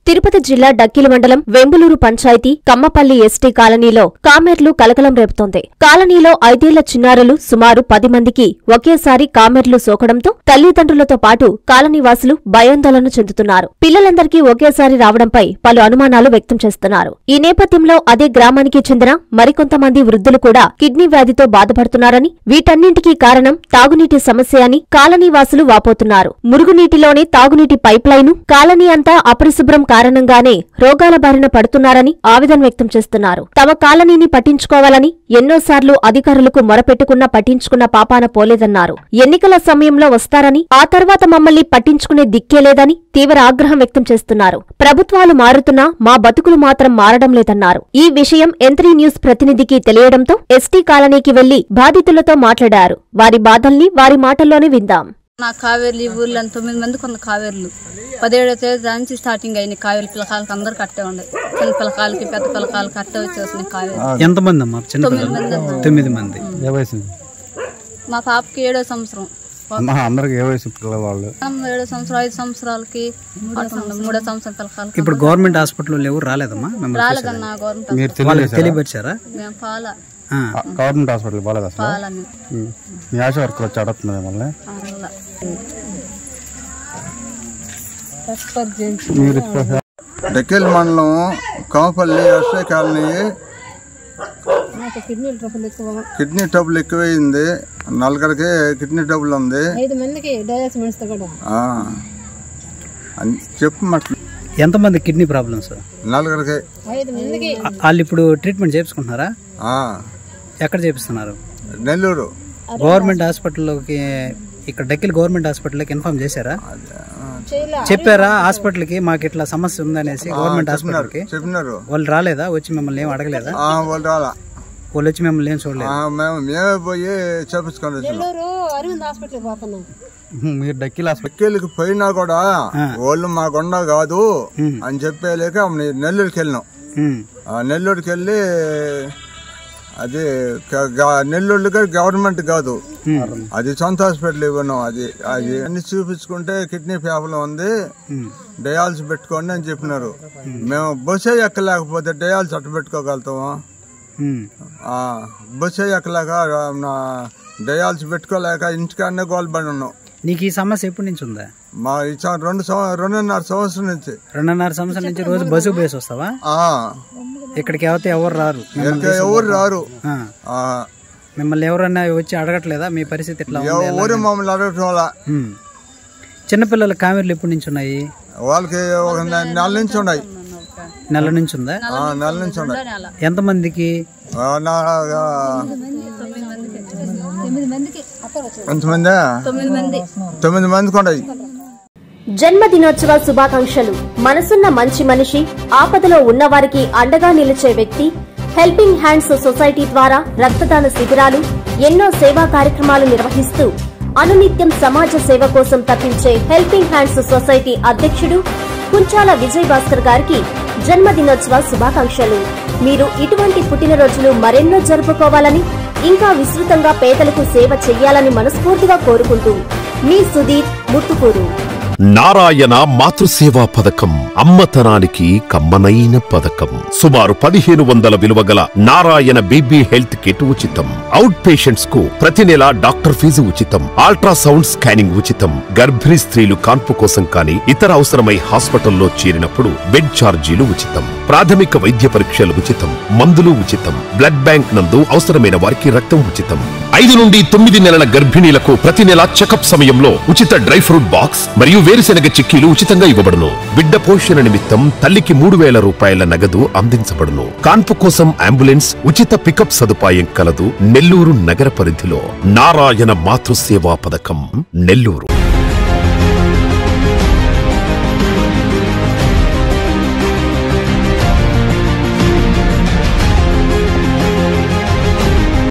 తిరుపతి జిల్లా డక్కిలి మండలం వెంబులూరు పంచాయతీ కమ్మపల్లి ఎస్టీ కాలనీలో కామెర్లు కలకలం రేపుతోంది కాలనీలో ఐదేళ్ల చిన్నారులు సుమారు పది మందికి ఒకేసారి కామెర్లు సోకడంతో తల్లిదండ్రులతో పాటు కాలనీవాసులు భయాందోళన చెందుతున్నారు పిల్లలందరికీ ఒకేసారి రావడంపై పలు అనుమానాలు వ్యక్తం చేస్తున్నారు ఈ నేపథ్యంలో అదే గ్రామానికి చెందిన మరికొంతమంది వృద్ధులు కూడా కిడ్నీ వ్యాధితో బాధపడుతున్నారని వీటన్నింటికీ కారణం తాగునీటి సమస్య అని కాలనీవాసులు వాపోతున్నారు మురుగునీటిలోనే తాగునీటి పైప్లైను కాలనీ అంతా అపరిశుభ్రం కారణంగానే రోగాల బారిన పడుతున్నారని ఆవేదన వ్యక్తం చేస్తున్నారు తమ కాలనీని పట్టించుకోవాలని ఎన్నోసార్లు అధికారులకు మొరపెట్టుకున్నా పట్టించుకున్న పాపాన పోలేదన్నారు ఎన్నికల సమయంలో వస్తారని ఆ తర్వాత మమ్మల్ని పట్టించుకునే దిక్కే లేదని తీవ్ర ఆగ్రహం వ్యక్తం చేస్తున్నారు ప్రభుత్వాలు మారుతున్నా మా బతుకులు మాత్రం మారడం లేదన్నారు ఈ విషయం ఎంత్రీ న్యూస్ ప్రతినిధికి తెలియడంతో ఎస్టీ కాలనీకి వెళ్లి బాధితులతో మాట్లాడారు వారి బాధల్ని వారి మాటల్లోనే విందాం నా కావేర్లు ఈ ఊర్లో తొమ్మిది మంది కొన్న కావేర్లు పదిహేడో తేదీ నుంచి స్టార్టింగ్ అయిన కావేరి పిల్లకాయలకి అందరు కట్టే ఉండే చిన్న పిల్లకాయలకి పెద్ద పిల్లకాయలకి కట్టే వచ్చేసినాయి కావేరి ఎంతమంది అమ్మా చిన్న తొమ్మిది పిల్లలు మంది అన్నారు. తొమ్మిది మంది ఏ వయసు మా పాపకి ఏడో సంవత్సరం అమ్మా అందరికి ఏ వయసు పిల్లవాళ్ళు మనం ఏడో సంవత్సరం ఐదు సంవత్సరాలకి అట్లా ఉంది. మూడో సంవత్సరం పిల్లకాయలకి ఇప్పుడు గవర్నమెంట్ హాస్పిటల్ ఎవరు రాలేదమ్మా మిమ్మల్ని రాలేదన్నా గవర్నమెంట్ మీరు వాళ్ళకి తెలియదు తెలియపరిచారా మేము పాల ఆ. గవర్నమెంట్ హాస్పిటల్ బాగాలేదు అసలు పాలని ఉం. మీ ఆశ వర్కర్ వచ్చి అడుగుతున్నారు మిమ్మల్ని అరవల మీరు డెక్కెల్ మండలం Kamapalli SI colony kidney trouble ఎక్కువైంది నలుగురికి కిడ్నీ ట్రబుల్ ఉంది ఐదు మందికి డయాలసిస్ కూడా ఆ. అని చెప్పు మట్లు ఎంతమంది కిడ్నీ ప్రాబ్లమ్స్ నలుగురికి ఐదు మందికి వాళ్ళు ఇప్పుడు ట్రీట్మెంట్ చేయించుకుంటున్నారా ఆ. ఎక్కడ చేపిస్తున్నారు నెల్లూరు గవర్నమెంట్ హాస్పిటల్లోకి ఇక్కడ డెక్కిల్ గవర్నమెంట్ హాస్పిటల్కి ఇన్ఫార్మ్ చేశారా చేయలే చెప్పారా హాస్పిటల్కి మాకు ఇట్లా సమస్య ఉందనేసి గవర్నమెంట్ హాస్పిటల్కి చెప్పినారు వాళ్ళు రాలేదా వచ్చి మిమ్మల్ని ఏం అడగలేదా ఆ, వాళ్ళు రాలా వాళ్ళు వచ్చి మిమ్మల్ని ఏం చూడలేదు ఆ, మేము మేమే పోయి చేపించుకొని వచ్చినాం నెల్లూరు అరవింద్ హాస్పిటల్కి పోతున్నాం మీరు డక్కిల్ హాస్పిటల్ డెక్కెళ్ళకి పోయినా కూడా వాళ్ళు మా కొండ కాదు అని చెప్పేలేక నెల్లూరుకి వెళ్ళినాం ఉమ్. ఆ నెల్లూరుకి వెళ్ళి అది గ- గ- నెల్లూరుగా గవర్నమెంట్ కాదు అది సొంత హాస్పిటల్ ఇవ్వను అది అది అన్ని చూపించుకుంటే కిడ్నీ ప్రాబ్లం ఉంది డయాల్స్ పెట్టుకోండి అని చెప్పినారు మేము బస్సే ఎక్కలేకపోతే డయాల్స్ అట్టు పెట్టుకోగలుగుతాము ఉమ్. ఆ, బస్సే ఎక్కలేక ఆ, నా డయాల్స్ పెట్టుకోలేక ఇంటికాడనే గోల్బండి ఉన్నాం నీకు ఈ సమస్య ఎప్పటి నుంచి ఉందా మా ఈ సం- రెండు సంవ- రెండున్నర సంవత్సరం నుంచి రెండున్నర సంవత్సరం నుంచి రోజు బస్సు బేసి వస్తావా ఆ, ఇక్కడికి అయితే ఎవరు రారు ఇంకా ఎవరు రారు ఆ. ఆ, మిమ్మల్ని ఎవరన్నా వచ్చి అడగట్లేదా మీ పరిస్థితి ఎట్లా ఉంది ఎలా ఎవరు మమ్మల్ని అడగటం వల్ల ఉమ్. చిన్నపిల్లల కామెర్లు ఎప్పటి నుంచి ఉన్నాయి వాళ్ళకి ఒక నె- నెల నుంచి ఉన్నాయి నెల నుంచి ఉందా ఆ, నెల నుంచి ఉన్నాయి నెల ఎంతమందికి ఆ, నా ఆ, తొమ్మిది మందికి ఎంతమంది తొమ్మిది మంది తొమ్మిది మందికి ఉన్నాయి జన్మదినోత్సవ శుభాకాంక్షలు మనసున్న మంచి మనిషి ఆపదలో ఉన్నవారికి అండగా నిలిచే వ్యక్తి హెల్పింగ్ హ్యాండ్స్ సొసైటీ ద్వారా రక్తదాన శిబిరాలు ఎన్నో సేవా కార్యక్రమాలు నిర్వహిస్తూ అనునిత్యం సమాజ సేవ కోసం తప్పించే హెల్పింగ్ హ్యాండ్స్ సొసైటీ అధ్యక్షుడు కుంచాల విజయ్ భాస్కర్ గారికి జన్మదినోత్సవ శుభాకాంక్షలు మీరు ఇటువంటి పుట్టినరోజులు మరెన్నో జరుపుకోవాలని ఇంకా విస్తృతంగా పేదలకు సేవ చెయ్యాలని మనస్ఫూర్తిగా కోరుకుంటూ మీ సుధీర్ ముత్తుకూరు నారాయణ మాతృసేవా పథకం అమ్మతనానికి కమ్మనైన పథకం సుమారు పదిహేను వందల విలువ గల నారాయణ బీబీ హెల్త్ కిట్ ఉచితం అవుట్ పేషెంట్స్ కు ప్రతి నెల డాక్టర్ ఫీజు ఉచితం అల్ట్రాసౌండ్ స్కానింగ్ ఉచితం గర్భిణీ స్త్రీలు కాన్పు కోసం కానీ ఇతర అవసరమై హాస్పిటల్లో చేరినప్పుడు బెడ్ ఛార్జీలు ఉచితం ప్రాథమిక వైద్య పరీక్షలు ఉచితం మందులు ఉచితం బ్లడ్ బ్యాంక్ నందు అవసరమైన వారికి రక్తం ఉచితం ఐదు నుండి తొమ్మిది నెలల గర్భిణీలకు ప్రతి నెల చెకప్ సమయంలో ఉచిత డ్రై ఫ్రూట్ బాక్స్ మరియు వేరుశెనగ చిక్కీలు ఉచితంగా ఇవ్వబడును బిడ్డ పోషణ నిమిత్తం తల్లికి మూడు వేల రూపాయల నగదు అందించబడును కాన్పు కోసం అంబులెన్స్ ఉచిత పికప్ సదుపాయం కలదు నెల్లూరు నగర పరిధిలో నారాయణ మాతృసేవా పథకం నెల్లూరు